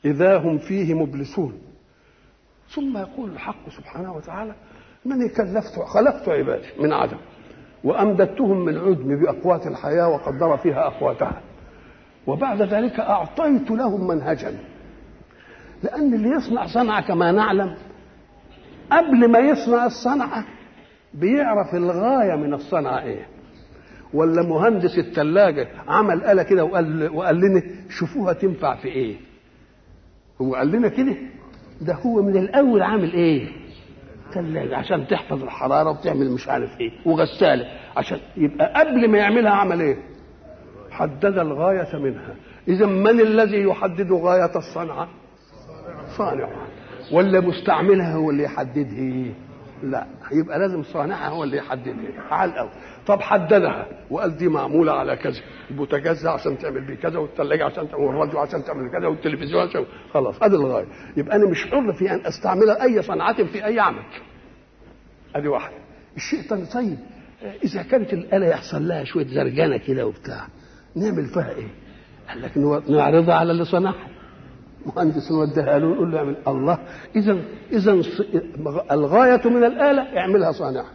إذا هم فيه مبلسون ثم يقول الحق سبحانه وتعالى من كلفت خلقت عبادي من عدم وأمددتهم من عدم بأقوات الحياة وقدر فيها أقواتها وبعد ذلك أعطيت لهم منهجا لأن اللي يصنع صنعة كما نعلم قبل ما يصنع الصنعة بيعرف الغاية من الصنعة إيه ولا مهندس الثلاجة عمل آلة كده وقال وقال لنا شوفوها تنفع في إيه هو قال لنا كده ده هو من الأول عامل إيه ثلاجة عشان تحفظ الحرارة وتعمل مش عارف إيه وغسالة عشان يبقى قبل ما يعملها عمل إيه حدد الغاية منها إذا من الذي يحدد غاية الصنعة صانعها ولا مستعملها هو اللي يحددها لا يبقى لازم صانعها هو اللي يحددها على الاول طب حددها وقال دي معموله على كذا البوتاجاز عشان تعمل بيه كذا والثلاجه عشان تعمل والراديو عشان تعمل كذا والتلفزيون عشان خلاص ادي الغايه يبقى انا مش حر في ان استعمل اي صنعه في اي عمل ادي واحده الشيء الثاني طيب اذا كانت الاله يحصل لها شويه زرجنه كده وبتاع نعمل فيها ايه؟ قال لك نعرضها على اللي صنعها مهندس نوديها له نقول له اعمل الله اذا اذا الغايه من الاله اعملها صانعها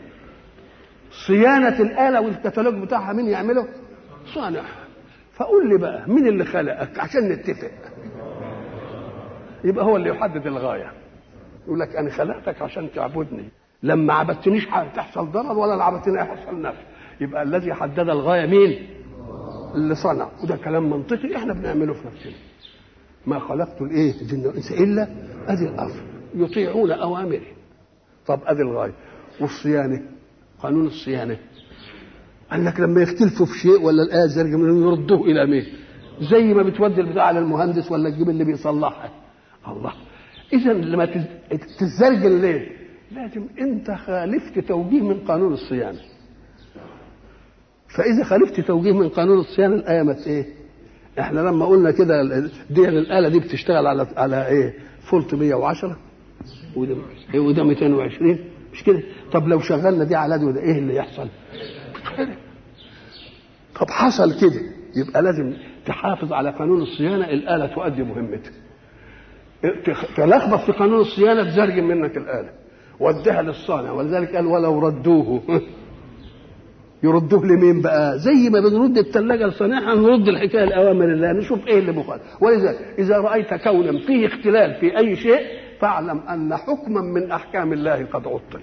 صيانه الاله والكتالوج بتاعها مين يعمله؟ صانعها فقول لي بقى مين اللي خلقك عشان نتفق يبقى هو اللي يحدد الغايه يقول لك انا خلقتك عشان تعبدني لما عبدتنيش تحصل ضرر ولا عبدتني هيحصل نفع يبقى الذي حدد الغايه مين؟ اللي صنع وده كلام منطقي احنا بنعمله في نفسنا ما خلقت الايه الجن والانس الا ادي الاصل يطيعون اوامري طب ادي الغايه والصيانه قانون الصيانه قال لك لما يختلفوا في شيء ولا الايه زرق منهم يردوه الى مين زي ما بتودي البتاع على المهندس ولا تجيب اللي بيصلحها الله اذا لما تتزرجل ليه لازم انت خالفت توجيه من قانون الصيانه فاذا خالفت توجيه من قانون الصيانه الايه ما ايه احنا لما قلنا كده دي الاله دي بتشتغل على على ايه فولت 110 وده وده 220 مش كده طب لو شغلنا دي على دي وده ايه اللي يحصل طب حصل كده يبقى لازم تحافظ على قانون الصيانه الاله تؤدي مهمتها تلخبط في قانون الصيانه تزرجم منك الاله وديها للصانع ولذلك قال ولو ردوه يردوه لمين بقى زي ما بنرد الثلاجه لصانعها نرد الحكايه لاوامر الله نشوف ايه اللي مخالف ولذلك اذا رايت كونا فيه اختلال في اي شيء فاعلم ان حكما من احكام الله قد عطل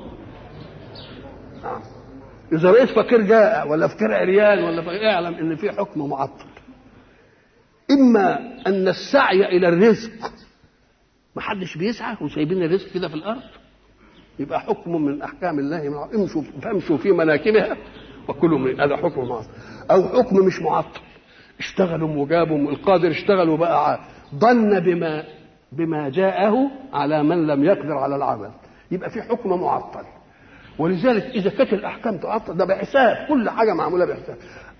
اذا رأيت فقير جائع ولا فقير عريان ولا فقير اعلم ان في حكم معطل اما ان السعي الى الرزق ما حدش بيسعى وسايبين الرزق كده في الارض يبقى حكم من احكام الله امشوا فامشوا في مناكبها وكلوا من هذا حكم معطل او حكم مش معطل اشتغلوا وجابوا القادر اشتغلوا بقى ظن بما بما جاءه على من لم يقدر على العمل يبقى في حكم معطل ولذلك اذا كانت الاحكام تعطل ده بحساب كل حاجه معموله بحساب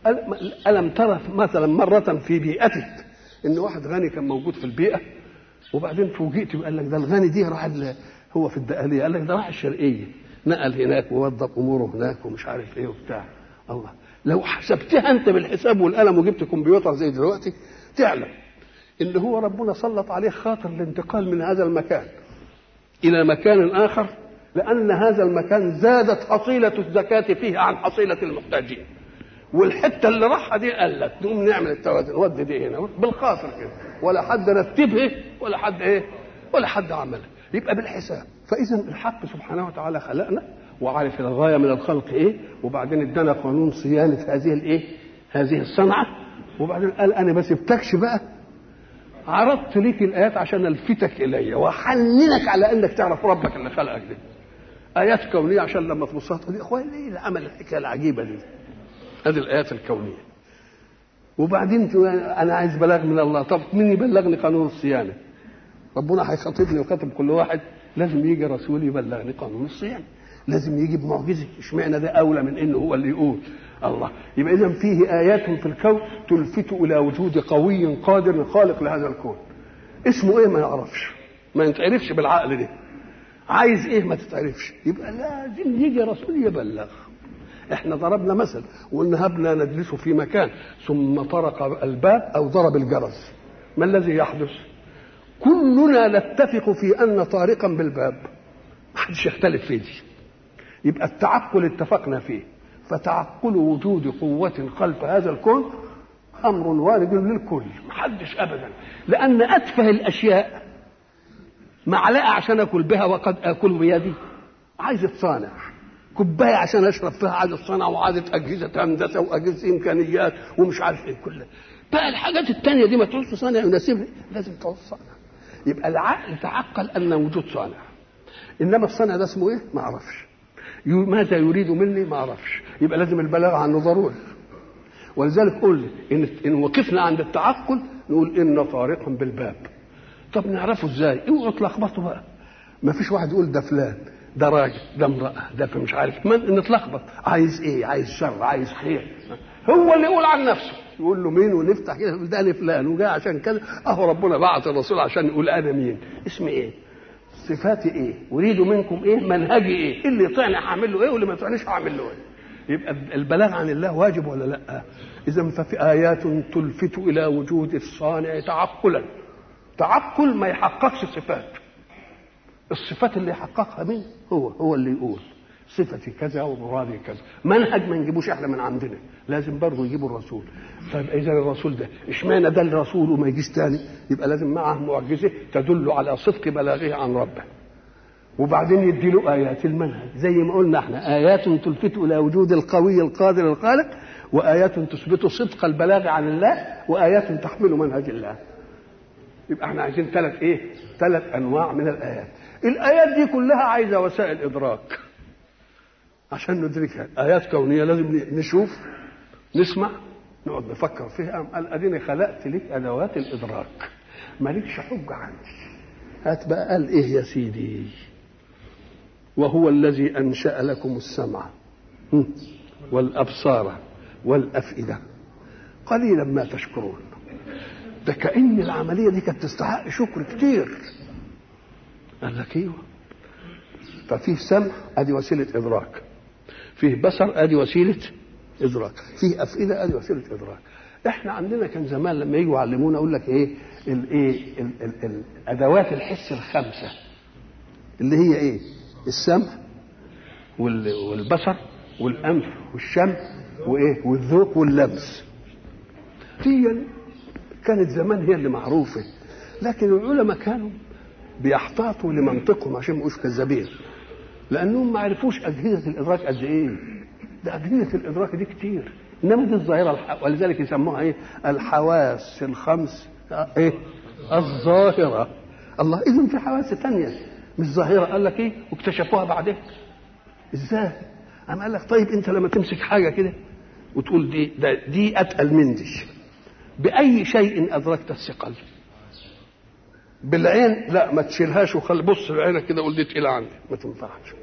الم ترى مثلا مره في بيئتك ان واحد غني كان موجود في البيئه وبعدين فوجئت وقال لك ده الغني دي راح هو في الدقاليه قال لك ده راح الشرقيه نقل هناك ووظف اموره هناك ومش عارف ايه وبتاع الله لو حسبتها انت بالحساب والقلم وجبت كمبيوتر زي دلوقتي تعلم ان هو ربنا سلط عليه خاطر الانتقال من هذا المكان الى مكان اخر لان هذا المكان زادت حصيله الزكاه فيه عن حصيله المحتاجين والحته اللي راحها دي قال لك نقوم نعمل التوازن ودي دي هنا بالخاطر كده ولا حد رتبها ولا حد ايه ولا حد عملها يبقى بالحساب فاذا الحق سبحانه وتعالى خلقنا وعرف الغايه من الخلق ايه وبعدين ادانا قانون صيانه هذه الايه هذه الصنعه وبعدين قال انا ما سبتكش بقى عرضت ليك الايات عشان الفتك الي واحننك على انك تعرف ربك اللي خلقك ده ايات كونيه عشان لما تبصها تقول يا اخويا ليه اللي عمل الحكايه العجيبه دي هذه الايات الكونيه وبعدين انا عايز بلاغ من الله طب مين يبلغني قانون الصيانه ربنا هيخاطبني ويخاطب كل واحد لازم يجي رسول يبلغني قانون الصيانه لازم يجي بمعجزه اشمعنى ده اولى من انه هو اللي يقول الله يبقى اذا فيه ايات في الكون تلفت الى وجود قوي قادر خالق لهذا الكون اسمه ايه ما نعرفش ما يتعرفش بالعقل ده عايز ايه ما تتعرفش يبقى لازم يجي رسول يبلغ احنا ضربنا مثل وقلنا هبنا نجلس في مكان ثم طرق الباب او ضرب الجرس ما الذي يحدث كلنا نتفق في ان طارقا بالباب ما حدش يختلف في دي يبقى التعقل اتفقنا فيه فتعقل وجود قوة خلف هذا الكون أمر وارد للكل محدش أبدا لأن أتفه الأشياء معلقة عشان أكل بها وقد أكل بيدي عايز تصانع كوباية عشان أشرب فيها عايز تصانع وعايزة أجهزة هندسة وأجهزة إمكانيات ومش عارف إيه كلها بقى الحاجات التانية دي ما تعوز تصانع يناسبها لازم تعوز تصانع يبقى العقل تعقل أن وجود صانع إنما الصانع ده اسمه إيه؟ ما أعرفش ماذا يريد مني ما اعرفش يبقى لازم البلاغ عنه ضروري ولذلك قل ان ان وقفنا عند التعقل نقول ان طارقا بالباب طب نعرفه ازاي اوعوا تلخبطوا بقى ما فيش واحد يقول ده فلان ده راجل ده امراه ده مش عارف من نتلخبط عايز ايه عايز شر عايز خير هو اللي يقول عن نفسه يقول له مين ونفتح كده ده انا فلان وجاء عشان كذا اهو ربنا بعث الرسول عشان يقول انا مين اسمي ايه صفاتي ايه اريد منكم ايه منهجي ايه اللي يطيعني هعمل له ايه واللي ما يطيعنيش هعمل له ايه يبقى البلاغ عن الله واجب ولا لا اذا ففي ايات تلفت الى وجود الصانع تعقلا تعقل ما يحققش صفات الصفات اللي يحققها مين هو هو اللي يقول صفتي كذا ومرادي كذا منهج ما نجيبوش احنا من عندنا لازم برضه يجيبوا الرسول طيب اذا الرسول ده اشمعنى ده الرسول وما يجيش تاني يبقى لازم معه معجزه تدل على صدق بلاغه عن ربه وبعدين يدي له ايات المنهج زي ما قلنا احنا ايات تلفت الى وجود القوي القادر الخالق وايات تثبت صدق البلاغ عن الله وايات تحمل منهج الله يبقى احنا عايزين ثلاث ايه ثلاث انواع من الايات الايات دي كلها عايزه وسائل ادراك عشان ندركها ايات كونيه لازم نشوف نسمع نقعد نفكر فيها قال اديني خلقت لك ادوات الادراك مالكش حجه عندي هات بقى قال ايه يا سيدي وهو الذي انشا لكم السمع والابصار والافئده قليلا ما تشكرون ده كان العمليه دي كانت تستحق شكر كتير قال لك ايوه ففيه سمع ادي وسيله ادراك فيه بصر ادي وسيله ادراك فيه افئده ادي وسيله ادراك احنا عندنا كان زمان لما يجوا يعلمونا يقول لك ايه الايه ادوات الحس الخمسه اللي هي ايه السمع والبصر والانف والشم وايه والذوق واللمس هي كانت زمان هي اللي معروفه لكن العلماء كانوا بيحتاطوا لمنطقهم عشان ما يبقوش كذابين لانهم ما عرفوش اجهزه الادراك قد ايه ده اجهزه الادراك دي كتير انما دي الظاهره ولذلك يسموها ايه الحواس الخمس ايه الظاهره الله اذا في حواس ثانيه مش ظاهره قال لك ايه واكتشفوها بعدين ازاي قام قال لك طيب انت لما تمسك حاجه كده وتقول دي ده دي اتقل من دي باي شيء ادركت الثقل بالعين لا ما تشيلهاش وخلي بص بعينك كده قول دي تقيله عندي ما تنفعش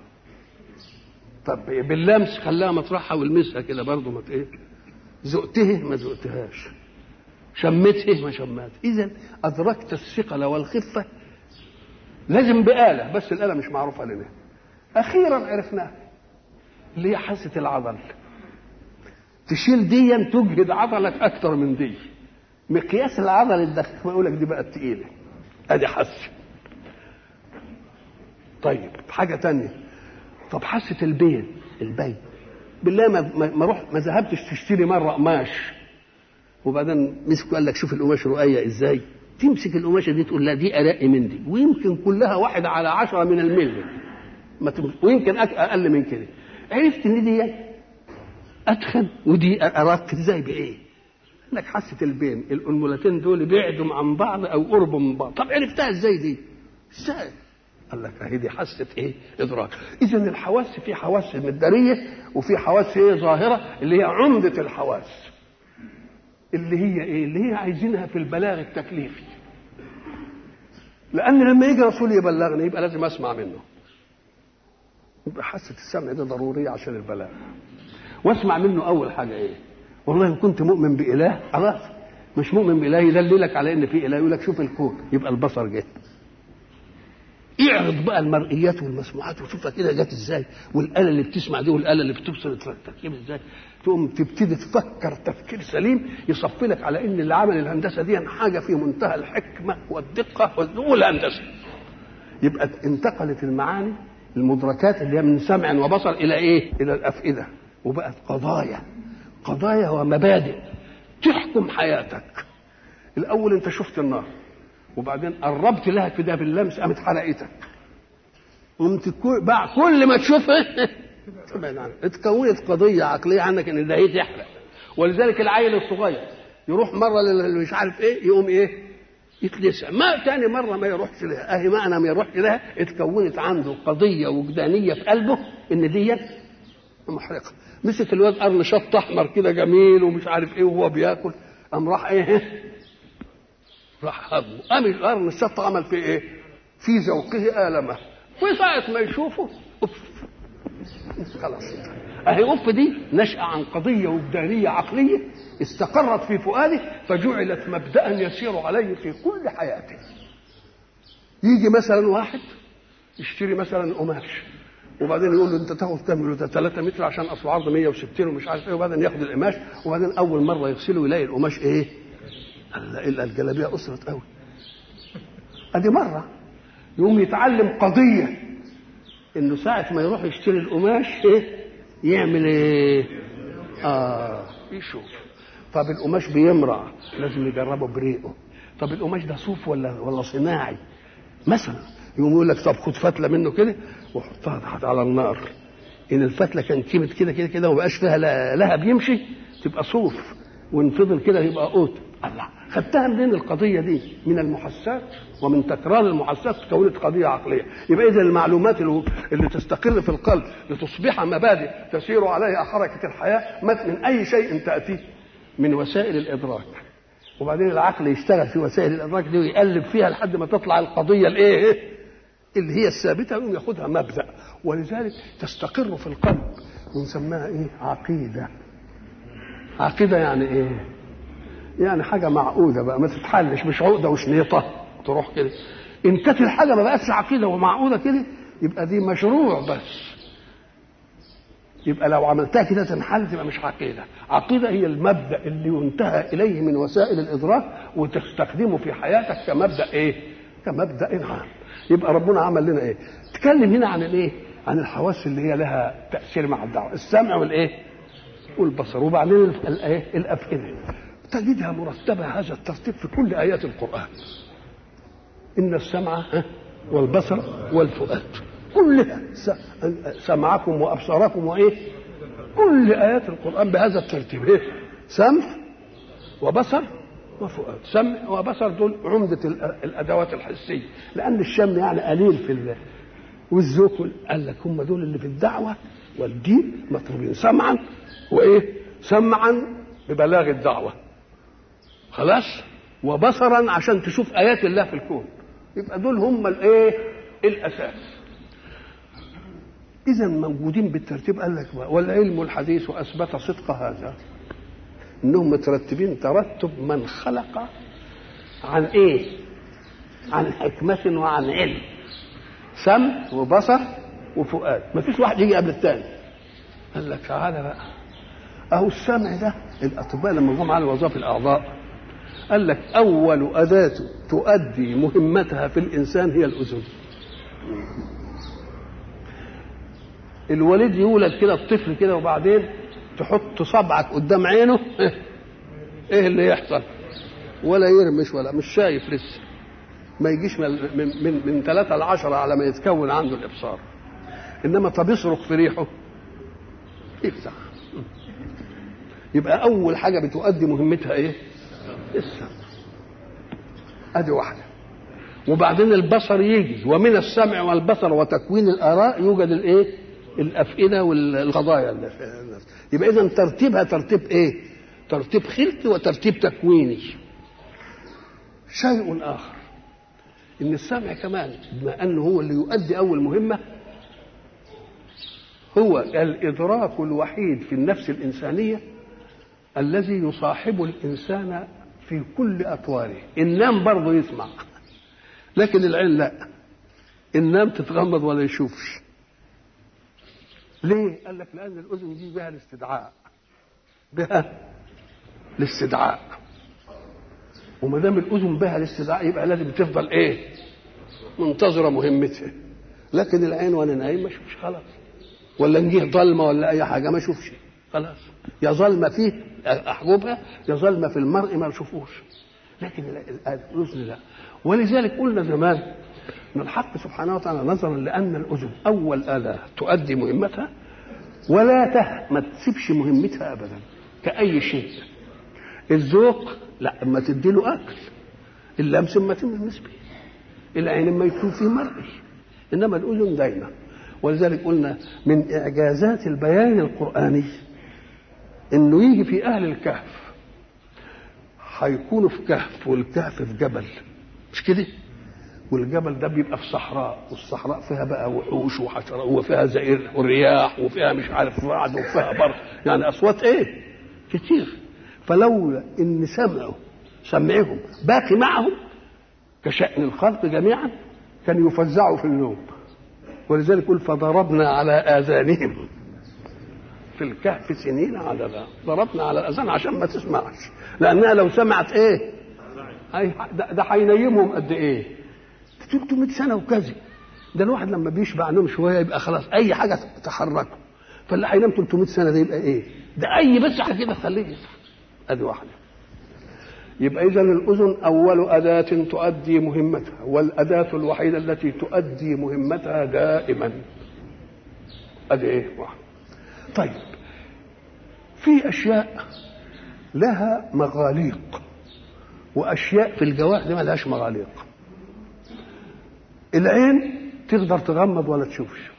طب باللمس خلاها مطرحها والمسها كده برضه ما ايه ذقته ما ذقتهاش شمته ما شمت اذا ادركت الثقل والخفه لازم بآلة بس الآلة مش معروفة لنا أخيرا عرفناها اللي هي حاسة العضل تشيل ديا تجهد عضلك أكتر من دي مقياس العضل الدقيق بيقول لك دي بقت تقيلة أدي حاسة طيب حاجة تانية طب حاسة البين البين بالله ما ما روح ما ذهبتش تشتري مرة قماش وبعدين مسك قال لك شوف القماش رؤية ازاي تمسك القماشة دي تقول لا دي أرق من دي ويمكن كلها واحد على عشرة من الملي ما تم... ويمكن أقل من كده عرفت إن دي أتخن ودي أراك ازاي بإيه؟ انك حاسه البين الانملتين دول بعدوا عن بعض او قربوا من بعض طب عرفتها ازاي دي ازاي قال لك اهي دي حاسه ايه ادراك اذا الحواس في حواس مداريه وفي حواس ايه ظاهره اللي هي عمده الحواس اللي هي ايه اللي هي عايزينها في البلاغ التكليفي لان لما يجي رسول يبلغني يبقى لازم اسمع منه يبقى حاسه السمع دي ضروريه عشان البلاغ واسمع منه اول حاجه ايه والله ان كنت مؤمن باله خلاص مش مؤمن باله يدللك على ان في اله يقول لك شوف الكون يبقى البصر جه اعرض بقى المرئيات والمسموعات وشوفها كده جت ازاي والاله اللي بتسمع دي والاله اللي بتبصر التركيب ازاي تقوم تبتدي تفكر تفكير سليم يصفي لك على ان اللي عمل الهندسه دي حاجه في منتهى الحكمه والدقه والهندسه يبقى انتقلت المعاني المدركات اللي هي من سمع وبصر الى ايه؟ الى الافئده وبقت قضايا قضايا ومبادئ تحكم حياتك الاول انت شفت النار وبعدين قربت لها كده باللمس قامت حرقتك قمت كل ما تشوفها تبعد عنها اتكونت قضيه عقليه عنك ان ده هي تحرق ولذلك العيل الصغير يروح مره اللي مش عارف ايه يقوم ايه يتلسع ما تاني مره ما يروحش لها اهي معنى ما يروحش لها اتكونت عنده قضيه وجدانيه في قلبه ان ديت محرقه مسك الواد قرن شط احمر كده جميل ومش عارف ايه وهو بياكل قام راح ايه راح هضمه قام القرن الشط عمل فيه ايه في ذوقه آلمه وساعة ما يشوفه أف خلاص اهي أف دي نشأة عن قضية وجدانية عقلية استقرت في فؤاده فجعلت مبدأ يسير عليه في كل حياته يجي مثلا واحد يشتري مثلا قماش وبعدين يقول له انت تاخد كام ده 3 متر عشان اصل عرض 160 ومش عارف ايه وبعدين ياخد القماش وبعدين اول مره يغسله يلاقي القماش ايه؟ الا الجلابيه قصرت قوي ادي مره يقوم يتعلم قضيه انه ساعه ما يروح يشتري القماش ايه؟ يعمل ايه؟ اه يشوف طب القماش بيمرع لازم يجربه بريقه طب القماش ده صوف ولا ولا صناعي مثلا يقوم يقول لك طب خد فتله منه كده وحطها تحت على النار ان الفتله كان كيمت كده كده كده وما بقاش فيها لهب يمشي تبقى صوف وان فضل كده يبقى قوت الله خدتها منين القضيه دي من المحسات ومن تكرار المحسات تكونت قضيه عقليه يبقى اذا المعلومات اللي تستقر في القلب لتصبح مبادئ تسير عليها حركه الحياه من اي شيء تاتي من وسائل الادراك وبعدين العقل يشتغل في وسائل الادراك دي ويقلب فيها لحد ما تطلع القضيه الايه اللي هي الثابته يقوم ياخدها مبدا ولذلك تستقر في القلب ونسميها ايه عقيده عقيده يعني ايه يعني حاجه معقوده بقى ما تتحلش مش عقده وشنيطه تروح كده ان كانت الحاجه ما بقتش عقيده ومعقوده كده يبقى دي مشروع بس يبقى لو عملتها كده تنحل تبقى مش عقيده عقيده هي المبدا اللي ينتهى اليه من وسائل الادراك وتستخدمه في حياتك كمبدا ايه كمبدا عام يبقى ربنا عمل لنا ايه تكلم هنا عن الايه عن الحواس اللي هي لها تاثير مع الدعوه السمع والايه والبصر وبعدين الايه الافئده تجدها مرتبه هذا الترتيب في كل ايات القران ان السمع والبصر والفؤاد كلها سمعكم وابصاركم وايه كل ايات القران بهذا الترتيب ايه سمع وبصر وفؤاد سمع وبصر دول عمدة الأدوات الحسية لأن الشم يعني قليل في الله والذوق قال لك هم دول اللي في الدعوة والدين مطلوبين سمعا وإيه سمعا ببلاغ الدعوة خلاص وبصرا عشان تشوف آيات الله في الكون يبقى دول هم الإيه الأساس إذا موجودين بالترتيب قال لك والعلم الحديث أثبت صدق هذا انهم مترتبين ترتب من خلق عن ايه عن حكمة وعن علم سمع وبصر وفؤاد ما فيش واحد يجي قبل الثاني قال لك تعالى بقى اهو السمع ده الاطباء لما جم على وظائف الاعضاء قال لك اول اداه تؤدي مهمتها في الانسان هي الاذن الوليد يولد كده الطفل كده وبعدين تحط صبعك قدام عينه ايه اللي يحصل ولا يرمش ولا مش شايف لسه ما يجيش من من من ثلاثة لعشرة على ما يتكون عنده الإبصار إنما طب يصرخ في ريحه يفزع يبقى أول حاجة بتؤدي مهمتها إيه؟ السمع أدي واحدة وبعدين البصر يجي ومن السمع والبصر وتكوين الآراء يوجد الإيه؟ الأفئدة والقضايا اللي في الناس يبقى إذا ترتيبها ترتيب إيه؟ ترتيب خلقي وترتيب تكويني شيء آخر إن السمع كمان بما أنه هو اللي يؤدي أول مهمة هو الإدراك الوحيد في النفس الإنسانية الذي يصاحب الإنسان في كل أطواره النام برضه يسمع لكن العين لا ان نام تتغمض ولا يشوفش ليه قال لك لان الاذن دي بها الاستدعاء بها الاستدعاء وما دام الاذن بها الاستدعاء يبقى لازم تفضل ايه منتظره مهمتها لكن العين وانا نايم ما اشوفش خلاص ولا نجيه ظلمه ولا اي حاجه ما اشوفش خلاص يا ظلمه فيه احجبها يا ظلمه في المرء ما اشوفوش لكن الاذن لا ولذلك قلنا زمان ان الحق سبحانه وتعالى نظرا لان الاذن اول اله تؤدي مهمتها ولا ته ما تسيبش مهمتها ابدا كاي شيء الذوق لا اما تدي له اكل اللمس اما تلمس به العين اما يكون فيه مرئي انما الاذن دايما ولذلك قلنا من اعجازات البيان القراني انه يجي في اهل الكهف هيكونوا في كهف والكهف في جبل مش كده والجبل ده بيبقى في صحراء والصحراء فيها بقى وحوش وحشرات وفيها زئير ورياح وفيها مش عارف رعد وفيها برق يعني اصوات ايه كتير فلولا ان سمعوا سمعهم باقي معهم كشأن الخلق جميعا كان يفزعوا في النوم ولذلك يقول فضربنا على آذانهم في الكهف سنين عددا ضربنا على الأذان عشان ما تسمعش لأنها لو سمعت إيه ده هينيمهم قد إيه 300 سنة وكذا ده الواحد لما بيشبع نوم شوية يبقى خلاص أي حاجة تحركه فاللي هينام 300 سنة ده يبقى إيه ده أي بس كده خليه يصحى أدي واحدة يبقى إذا الأذن أول أداة تؤدي مهمتها والأداة الوحيدة التي تؤدي مهمتها دائما أدي إيه واحد طيب في أشياء لها مغاليق وأشياء في الجوارح دي ما لهاش مغاليق العين تقدر تغمض ولا تشوفش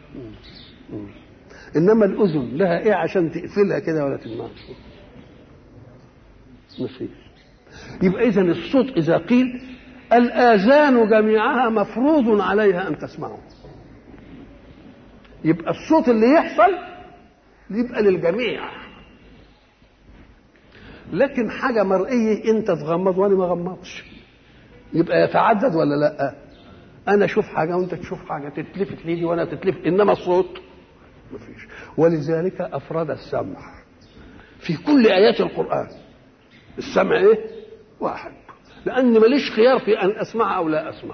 انما الاذن لها ايه عشان تقفلها كده ولا تسمعش مفيش يبقى اذا الصوت اذا قيل الاذان جميعها مفروض عليها ان تسمعه يبقى الصوت اللي يحصل يبقى للجميع لكن حاجة مرئية انت تغمض وانا ما غمضش يبقى يتعدد ولا لا انا اشوف حاجة وانت تشوف حاجة تتلفت ليدي وانا تتلفت انما الصوت مفيش ولذلك افراد السمع في كل ايات القرآن السمع ايه واحد لان ماليش خيار في ان اسمع او لا اسمع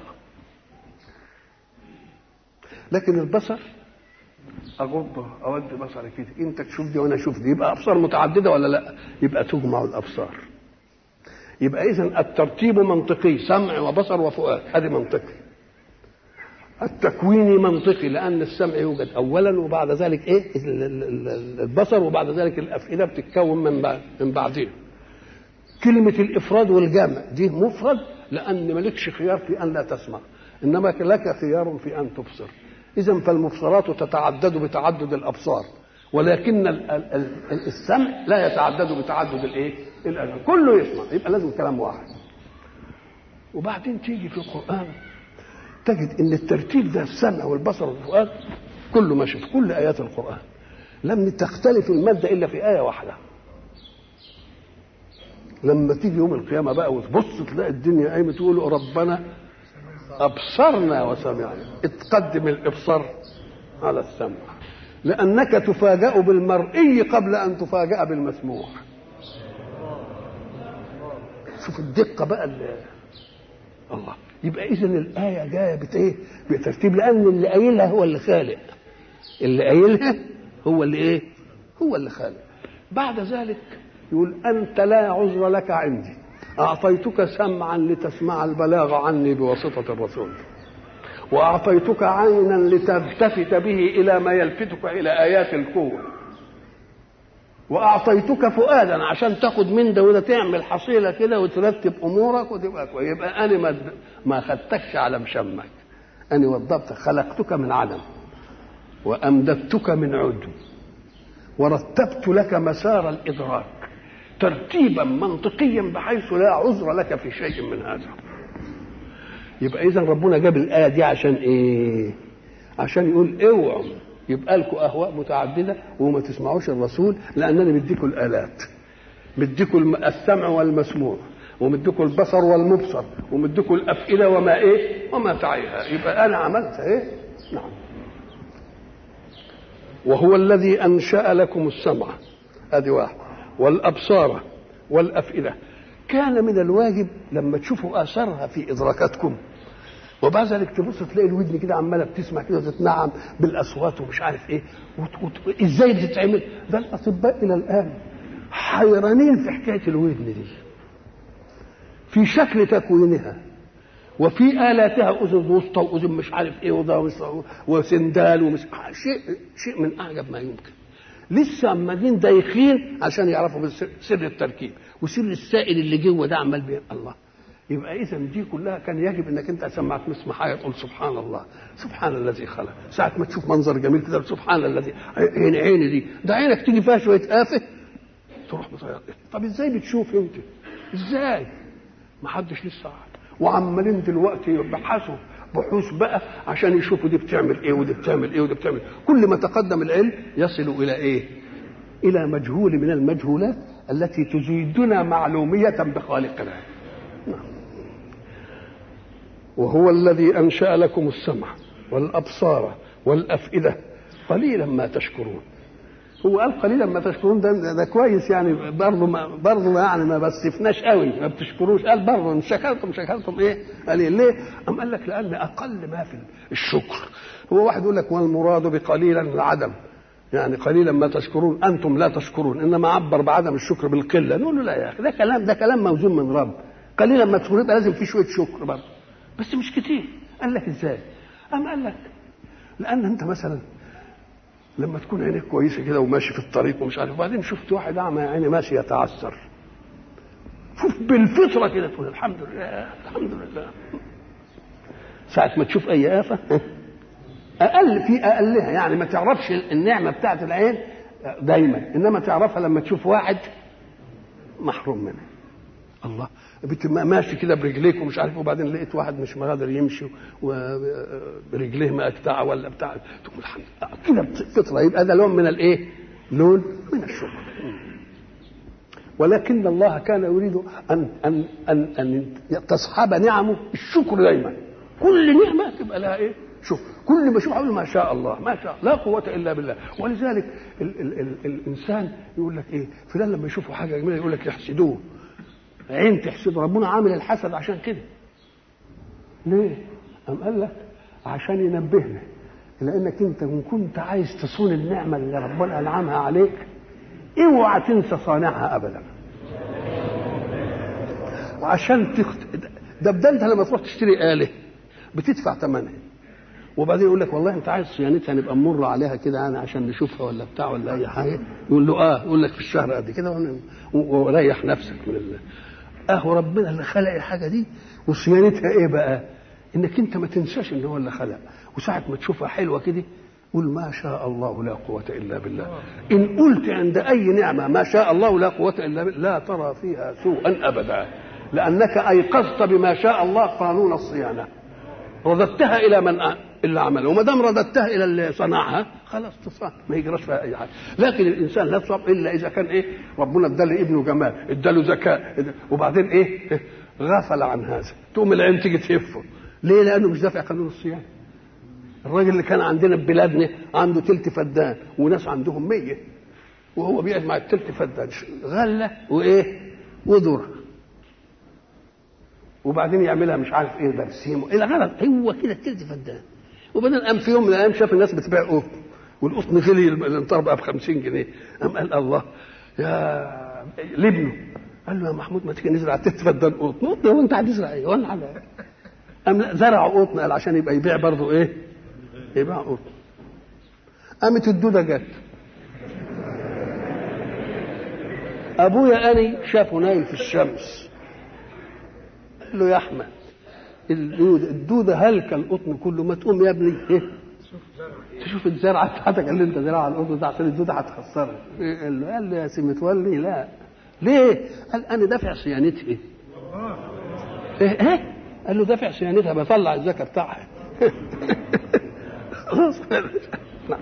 لكن البصر اغض اودي بصري كده انت تشوف دي وانا اشوف دي يبقى ابصار متعدده ولا لا يبقى تجمع الابصار يبقى اذا الترتيب منطقي سمع وبصر وفؤاد هذه منطقي التكويني منطقي لان السمع يوجد اولا وبعد ذلك ايه البصر وبعد ذلك الافئده بتتكون من بعد من بعدين كلمه الافراد والجمع دي مفرد لان مالكش خيار في ان لا تسمع انما لك خيار في ان تبصر اذا فالمبصرات تتعدد بتعدد الابصار ولكن السمع لا يتعدد بتعدد الايه الاذان كله يسمع يبقى لازم كلام واحد وبعدين تيجي في القران تجد ان الترتيب ده السمع والبصر والفؤاد كله ماشي في كل ايات القران لم تختلف الماده الا في ايه واحده لما تيجي يوم القيامه بقى وتبص تلاقي الدنيا قايمه تقول ربنا ابصرنا وسمعنا اتقدم الابصار على السمع لانك تفاجا بالمرئي قبل ان تفاجا بالمسموع شوف الدقه بقى اللي الله يبقى اذا الايه جايه بت ايه بترتيب لان اللي قايلها هو اللي خالق اللي قايلها هو اللي ايه هو اللي خالق بعد ذلك يقول انت لا عذر لك عندي اعطيتك سمعا لتسمع البلاغ عني بواسطه الرسول واعطيتك عينا لتلتفت به الى ما يلفتك الى ايات الكون واعطيتك فؤادا عشان تاخد من ده وده تعمل حصيله كده وترتب امورك وتبقى كويس يبقى انا ما ما خدتكش على مشمك انا وضبتك خلقتك من عدم وامددتك من عدم ورتبت لك مسار الادراك ترتيبا منطقيا بحيث لا عذر لك في شيء من هذا يبقى اذا ربنا جاب الايه دي عشان ايه عشان يقول اوعوا يبقى لكم اهواء متعدده وما تسمعوش الرسول لانني مديكم الالات مديكم السمع والمسموع ومديكم البصر والمبصر ومديكم الافئده وما ايه وما تعيها يبقى انا عملت ايه نعم وهو الذي انشا لكم السمع ادي واحد والابصار والافئده كان من الواجب لما تشوفوا اثرها في ادراكاتكم وبعد ذلك تبص تلاقي الودن كده عماله بتسمع كده وتتنعم بالاصوات ومش عارف ايه وت... وت... ازاي تتعمل ده الاطباء الى الان حيرانين في حكايه الودن دي في شكل تكوينها وفي الاتها اذن وسطى واذن مش عارف ايه وده وسندال ومش شيء شيء من اعجب ما يمكن لسه عمالين دايخين عشان يعرفوا سر التركيب وسر السائل اللي جوه ده عمال بيه الله يبقى اذا دي كلها كان يجب انك انت سمعت تسمع حاجه تقول سبحان الله سبحان الذي خلق ساعه ما تشوف منظر جميل كده سبحان الذي عين عيني دي ده عينك تيجي فيها شويه آفة تروح مطير طب ازاي بتشوف انت ازاي ما حدش لسه عارف وعمالين دلوقتي يبحثوا بحوث بقى عشان يشوفوا دي بتعمل ايه ودي بتعمل ايه ودي بتعمل كل ما تقدم العلم يصل الى ايه الى مجهول من المجهولات التي تزيدنا معلوميه بخالقنا نعم وهو الذي انشا لكم السمع والابصار والافئده قليلا ما تشكرون هو قال قليلا ما تشكرون ده, ده, ده كويس يعني برضه ما برضه يعني ما بسفناش قوي ما بتشكروش قال برضه ان شكرتم شكرتم ايه؟ قال إيه ليه؟ قام قال لك لان اقل ما في الشكر هو واحد يقول لك والمراد بقليلا العدم يعني قليلا ما تشكرون انتم لا تشكرون انما عبر بعدم الشكر بالقله نقول له لا يا اخي ده كلام ده كلام موزون من رب قليلا ما تشكرون يبقى لازم في شويه شكر برضه بس مش كتير قال لك ازاي؟ قام قال لك لان انت مثلا لما تكون عينيك كويسه كده وماشي في الطريق ومش عارف وبعدين شفت واحد اعمى يا عيني ماشي يتعثر شوف بالفطره كده تقول الحمد لله الحمد لله ساعة ما تشوف أي آفة أقل في أقلها يعني ما تعرفش النعمة بتاعت العين دايما إنما تعرفها لما تشوف واحد محروم منها الله ماشي كده برجليك ومش عارف وبعدين لقيت واحد مش قادر يمشي وبرجليه مقطعه ولا بتاع تقول الحمد لله كده فطره يبقى ده لون من الايه؟ لون من الشكر ولكن الله كان يريد ان ان ان ان تصحب نعمه الشكر دايما كل نعمه تبقى لها ايه؟ شوف كل ما اشوف اقول ما شاء الله ما شاء لا قوه الا بالله ولذلك ال ال ال الانسان يقول لك ايه فلان لما يشوفوا حاجه جميله يقول لك يحسدوه عين تحسد ربنا عامل الحسد عشان كده ليه أم قال لك عشان ينبهنا لانك انت ان كنت عايز تصون النعمه اللي ربنا انعمها عليك اوعى تنسى صانعها ابدا وعشان تخت... ده ده انت لما تروح تشتري اله بتدفع ثمنها وبعدين يقول لك والله انت عايز صيانتها نبقى نمر عليها كده يعني عشان نشوفها ولا بتاع ولا اي حاجه يقول له اه يقول لك في الشهر قد كده وريح نفسك من الله اهو ربنا اللي خلق الحاجه دي وصيانتها ايه بقى؟ انك انت ما تنساش ان هو اللي خلق وساعه ما تشوفها حلوه كده قول ما شاء الله لا قوة إلا بالله إن قلت عند أي نعمة ما شاء الله لا قوة إلا بالله لا ترى فيها سوءا أبدا لأنك أيقظت بما شاء الله قانون الصيانة رددتها إلى من اللي عمله وما دام رددتها إلى اللي صنعها خلاص تصان ما يجراش فيها أي حاجة لكن الإنسان لا تصاب إلا إذا كان إيه ربنا اداله ابنه جمال اداله ذكاء وبعدين إيه غفل عن هذا تقوم العين تيجي تهفه ليه؟ لأنه مش دافع قانون الصيانة الراجل اللي كان عندنا في بلادنا عنده تلت فدان وناس عندهم مية وهو بيقعد مع التلت فدان غلة وإيه وذرة وبعدين يعملها مش عارف ايه برسيم الى غلط هو كده التلت فدان وبعدين قام في يوم من الايام شاف الناس بتبيع قطن والقطن غلي الانطار بقى ب 50 جنيه قام قال الله يا لابنه قال له يا محمود ما تيجي نزرع تلت فدان قطن قطن وانت هتزرع ايه وانا على قام زرعوا قطن قال عشان يبقى يبيع برضه ايه يبيع قطن قامت الدوده جت ابويا اني شافه نايم في الشمس قال له يا احمد الدودة, الدودة هلك القطن كله ما تقوم يا ابني ايه تشوف الزرعة بتاعتك اللي انت زرعها على القطن ده عشان الدودة هتخسرك إيه؟ قال له قال له يا سي متولي لا ليه؟ قال انا دافع صيانتها ايه؟ ايه؟ قال له دافع صيانتها بطلع الزكاة بتاعها خلاص نعم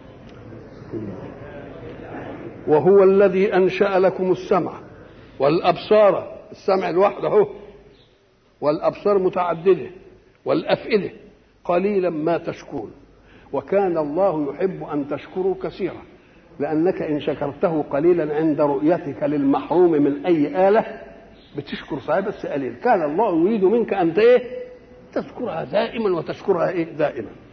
وهو الذي انشا لكم السمع والابصار السمع الواحد اهو والابصار متعدده والأفئدة قليلا ما تشكرون وكان الله يحب أن تشكروا كثيرا لأنك إن شكرته قليلا عند رؤيتك للمحروم من أي آلة بتشكر صحيح بس قليل كان الله يريد منك أنت إيه تذكرها دائما وتشكرها إيه دائما